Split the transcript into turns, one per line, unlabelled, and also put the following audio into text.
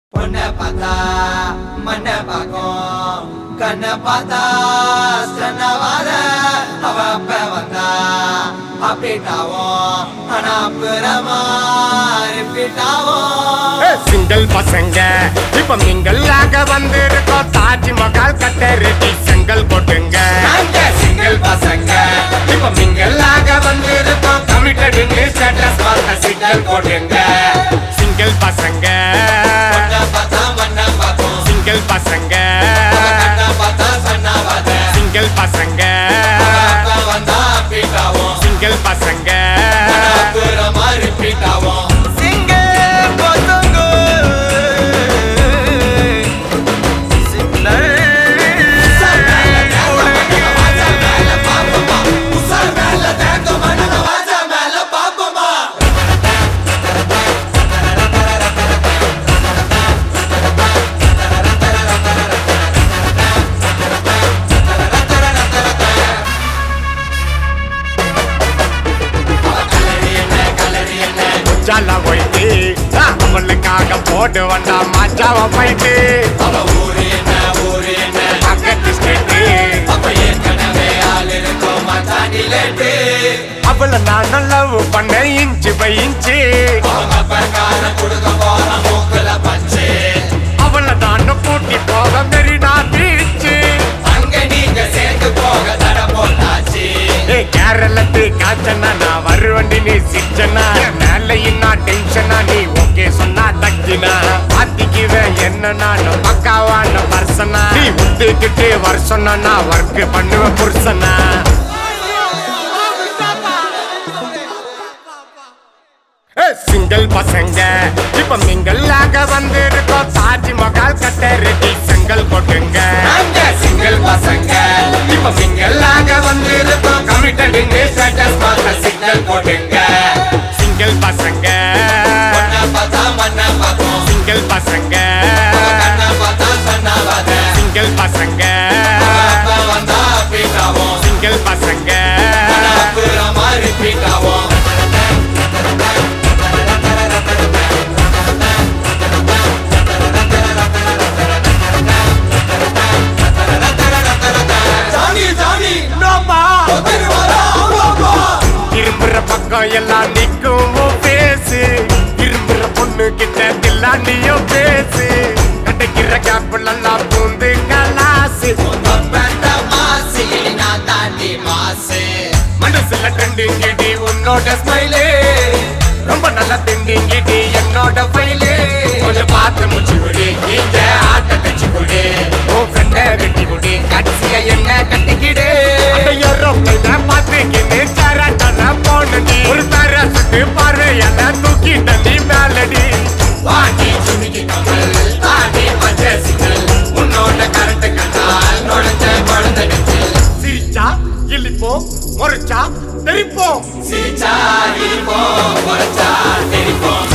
பொண்ணை பார்த்தா மண்ணை பார்க்கும் கண்ணை பார்த்தா ஸ்டன்னவாத அவ அப்ப வந்தா அப்டேட் ஆகும் ஆனா அப்புறமா ரிப்பீட் ஆகும்
சிங்கிள் பசங்க இப்ப மிங்கல்லாக வந்திருக்கோம் தாஜ்மஹால் கட்ட ரெடி செங்கல் போட்டுங்க
நாங்க சிங்கிள் பசங்க
இப்ப மிங்கல்லாக வந்திருக்கோம் கமிட்டடுன்னு ஸ்டேட்டஸ் பார்த்த சிங்கிள் போட்டுங்க சிங்கிள் பசங்க
பொண்ணை பார்த்தா மண்ணை பார்க்கும்
சிங்கிள் பசங்க
கண்ணை பார்த்தா சன்னவாத
சிங்கிள் பசங்க
அப்ப வந்தா அப்டேட் ஆகும்
சிங்கிள் பசங்க
அப்புறமா ரிப்பீட் ஆகும் உசார் மேல தேக்க மண்ண வாச மேல பாப்பமா
ஜால போயிட்டு அவளுக்காக போட்டு வந்தா மச்சாவ போயிட்டு
அவ ஊரு என்ன ஊரு என்ன
பக்கத்து ஸ்டேட்டு
அப்ப ஏற்கனவே ஆள் இருக்கும் மச்சாண்டி லேட்டு
அவளை நான் லவ் பண்ண இன்ச்சு பை இன்ச்சு
அவங்க பங்கான கொடுக்க போற மூக்குல பஞ்சு
அவளை நான் கூட்டி போக மெரினா பீச்சு
அங்க நீங்க சேர்ந்து போக தட போட்டாச்சு
ஏ கேரளத்து காய்ச்சனா நான் வருவண்டி நீ சிச்சனா மேல இன்னா டென்ஷனா நீ ஓகே சொன்னா தக்கினா மாத்திக்குவேன் என்ன நான் பக்காவான பர்சனா நீ உத்துக்கிட்டு வருஷம்னா நான் ஒர்க் பண்ணுவேன் புருஷனா சிங்கிள் பசங்க இப்ப மிங்கல்லாக வந்திருக்கோம் தாஜ்மஹால் கட்ட ரெடி செங்கல் போட்டுங்க
நாங்க சிங்கிள் பசங்க
இப்ப மிங்கல்லாக வந்திருக்கோம் கமிட்டடுன்னு ஸ்டேட்டஸ் பார்த்த சிக்னல் போட்டுங்க சிங்கிள் பசங்க
பொண்ணை பார்த்தா மண்ணை பார்க்கும்
சிங்கிள் பசங்க
கண்ணை பார்த்தா சன்னவாத
சிங்கிள் பசங்க
அப்ப வந்தா ரிப்பீட் ஆகும்
சிங்கிள் பசங்க
அப்புறமா ரிப்பீட் ஆகும் ஜானி ஜானி திருவாரா ஆமாப்பா
இரும்புற பக்கம் எல்லாம் நிக்கும் உன் பேசு இரும்புற பொண்ணு கிட்ட தில்லாண்டியும் பேசு கிடைக்கிற கேப்புல எல்லாம் பூந்து கலாசு
சொந்தப்பட்ட மாசு நான் தாண்டி மாசு
மனசுல ட்ரெண்டிங்கிடி உன்னோட ஸ்மைலே ரொம்ப நல்லா திண்டிங்கிடி என்னோட ஃபைலே கொஞ்சம் பார்த்து முச்சு குடி நீங்க ஆட்ட தச்சு குடி உன் ஃப்ரெண்ட வெட்டி குடி கடைசியா என்ன கட்டிக்கிடு ஏரோப்ளைன பார்த்துக்கின்னு சரட்டன போனடி ஒரு தர சுட்டு பார்வையால தூக்கிட்ட நீ மேலடி
வாங்கி சுமிக்கி கமல் தாண்டி பச்சை சிக்கல் உன்னோட கரண்ட் கண்டால் நுழைஞ்ச குழந்தைக்கு
சிரிச்சா இழிப்போம் முறைச்சா தெரிப்போம்
சிரிச்சா இருப்போம் குறைச்சா தெரிப்போம்